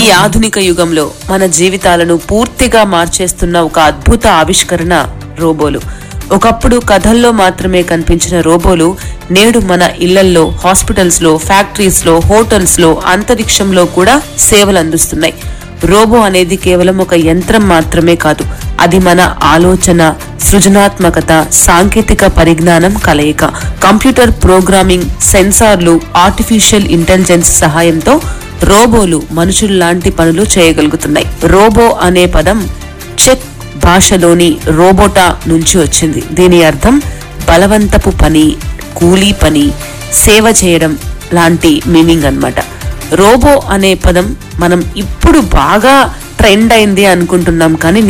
ఆధునిక యుగంలో మన జీవితాలను పూర్తిగా మార్చేస్తున్న ఒక అద్భుత ఆవిష్కరణ రోబోలు ఒకప్పుడు కథల్లో మాత్రమే కనిపించిన రోబోలు నేడు మన ఇళ్లల్లో హాస్పిటల్స్ లో ఫ్యాక్టరీస్ లో హోటల్స్ లో అంతరిక్షంలో కూడా సేవలు అందిస్తున్నాయి రోబో అనేది కేవలం ఒక యంత్రం మాత్రమే కాదు అది మన ఆలోచన సృజనాత్మకత సాంకేతిక పరిజ్ఞానం కలయిక కంప్యూటర్ ప్రోగ్రామింగ్ సెన్సార్లు ఆర్టిఫిషియల్ ఇంటెలిజెన్స్ సహాయంతో రోబోలు మనుషుల్లాంటి పనులు చేయగలుగుతున్నాయి రోబో అనే పదం చెక్ భాషలోని రోబోటా నుంచి వచ్చింది దీని అర్థం బలవంతపు పని కూలీ పని సేవ చేయడం లాంటి మీనింగ్ అన్నమాట రోబో అనే పదం మనం ఇప్పుడు బాగా ట్రెండ్ అయింది అనుకుంటున్నాం కానీ